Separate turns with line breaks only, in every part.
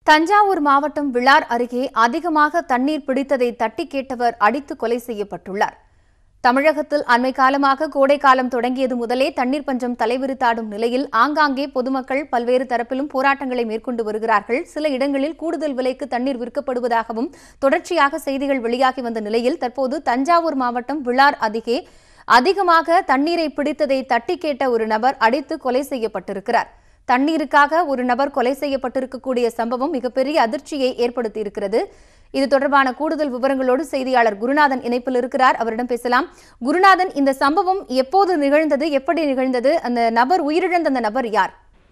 தஞ்சாவூர் மாவட்டம் விளார் அருகே அதிகமாக தண்ணீர் பிடித்ததை தட்டி கேட்டவர் அடித்து கொலை செய்யப்பட்டுள்ளார் தமிழகத்தில் அண்மை காலமாக கோடை காலம் தொடங்கியது முதலே தண்ணீர் பஞ்சம் தலைவிரித்தாடும் நிலையில் ஆங்காங்கே பொதுமக்கள் பல்வேறு தரப்பிலும் போராட்டங்களை மேற்கொண்டு வருகிறார்கள் சில இடங்களில் கூடுதல் விலைக்கு தண்ணீர் விற்கப்படுவதாகவும் தொடர்ச்சியாக செய்திகள் வெளியாகி வந்த நிலையில் தற்போது தஞ்சாவூர் மாவட்டம் விளார் அருகே அதிகமாக தண்ணீரை பிடித்ததை தட்டி கேட்ட ஒரு நபர் அடித்து கொலை செய்யப்பட்டிருக்கிறார் தண்ணீருக்காக ஒரு நபர் கொலை செய்யப்பட்டிருக்கக்கூடிய சம்பவம் மிகப்பெரிய அதிர்ச்சியை ஏற்படுத்தியிருக்கிறது இது தொடர்பான கூடுதல் விவரங்களோடு செய்தியாளர் குருநாதன் இணைப்பில் இருக்கிறார் அவரிடம் பேசலாம் குருநாதன் இந்த சம்பவம் எப்போது நிகழ்ந்தது எப்படி நிகழ்ந்தது அந்த நபர் உயிரிழந்த அந்த நபர் யார்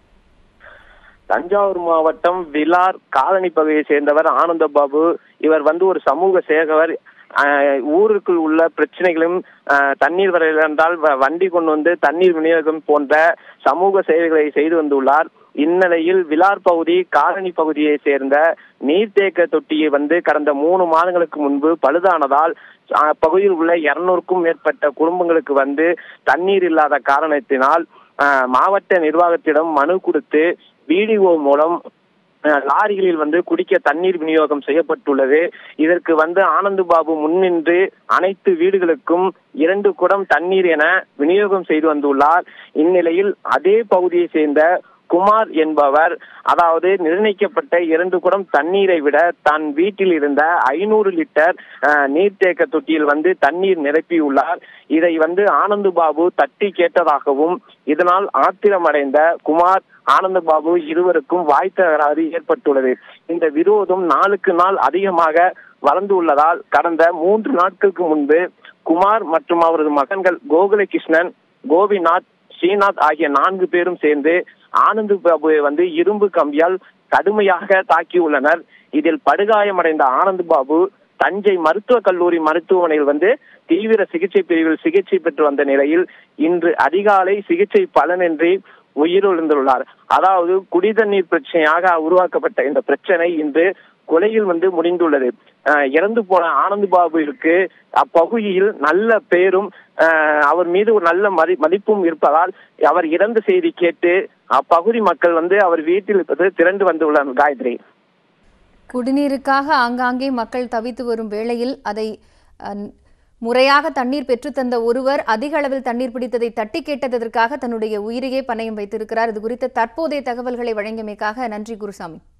தஞ்சாவூர் மாவட்டம் விலார் காலனி பகுதியை சேர்ந்தவர் ஆனந்தபாபு இவர் வந்து ஒரு சமூக சேகவர் ஆஹ் ஊருக்குள் உள்ள பிரச்சனைகளும் ஆஹ் தண்ணீர் வரையில் என்றால் வ- வண்டி கொண்டு வந்து தண்ணீர் விநியோகம் போன்ற சமூக சேவைகளை செய்து வந்துள்ளார் இந்நிலையில் விலார் பகுதி காலனி பகுதியை சேர்ந்த நீர்த்தேக்க தொட்டியை வந்து கடந்த மூணு மாதங்களுக்கு முன்பு பழுதானதால் ஆஹ் பகுதியில் உள்ள இருநூறுக்கும் மேற்பட்ட குடும்பங்களுக்கு வந்து தண்ணீர் இல்லாத காரணத்தினால் ஆஹ் மாவட்ட நிர்வாகத்திடம் மனு கொடுத்து பிடிஓ மூலம் அஹ் லாரிகளில் வந்து குடிக்க தண்ணீர் விநியோகம் செய்யப்பட்டுள்ளது இதற்கு வந்து ஆனந்து பாபு முன்னின்று அனைத்து வீடுகளுக்கும் இரண்டு குடம் தண்ணீர் என விநியோகம் செய்து வந்துள்ளார் இந்நிலையில் அதே பகுதியை சேர்ந்த குமார் என்பவர் அதாவது நிர்ணயிக்கப்பட்ட இரண்டு குடம் தண்ணீரை விட தன் வீட்டில் இருந்த ஐநூறு லிட்டர் அஹ், நீர்த்தேக்க தொட்டியில் வந்து தண்ணீர் நிரப்பியுள்ளார் இதை வந்து ஆனந்து பாபு தட்டி கேட்டதாகவும் இதனால் ஆத்திரமடைந்த குமார் ஆனந்த பாபு இருவருக்கும் வாய் தகராறு ஏற்பட்டுள்ளது இந்த விரோதம் நாளுக்கு நாள் அதிகமாக வளர்ந்து உள்ளதால் கடந்த மூன்று நாட்களுக்கு முன்பு குமார் மற்றும் அவரது மகன்கள் கோகுலகிருஷ்ணன் கோபிநாத் ஸ்ரீநாத் ஆகிய நான்கு பேரும் சேர்ந்து ஆனந்த் பாபுவை வந்து இரும்பு கம்பியால் கடுமையாக தாக்கியுள்ளனர் இதில் படுகாயமடைந்த ஆனந்த் பாபு தஞ்சை மருத்துவக் கல்லூரி மருத்துவமனையில் வந்து தீவிர சிகிச்சை பிரிவில் சிகிச்சை பெற்று வந்த நிலையில் இன்று அதிகாலை சிகிச்சை பலனின்றி உயிரிழந்துள்ளார் அதாவது குடிதண்ணீர் பிரச்சனையாக உருவாக்கப்பட்ட இந்த பிரச்சனை இன்று கொலையில் வந்து முடிந்துள்ளது அஹ் இறந்து போன ஆனந்த் பாபுவிற்கு அப்பகுதியில் நல்ல பேரும் அஹ் அவர் மீது ஒரு நல்ல மதி மதிப்பும் இருப்பதால் அவர் இறந்த செய்தி கேட்டு அப்பகுதி மக்கள் வந்து அவர் வீட்டில் இருப்பது திரண்டு வந்துள்ளனர் காயத்ரி
குடிநீருக்காக ஆங்காங்கே மக்கள் தவித்து வரும் வேளையில் அதை அஹ், முறையாக தண்ணீர் பெற்றுத்தந்த ஒருவர் அதிக அளவில் தண்ணீர் பிடித்ததை தட்டி கேட்டதற்காக தன்னுடைய உயிரையே பணயம் வைத்திருக்கிறார் இது குறித்த தற்போதைய தகவல்களை வழங்கியமைக்காக நன்றி குருசாமி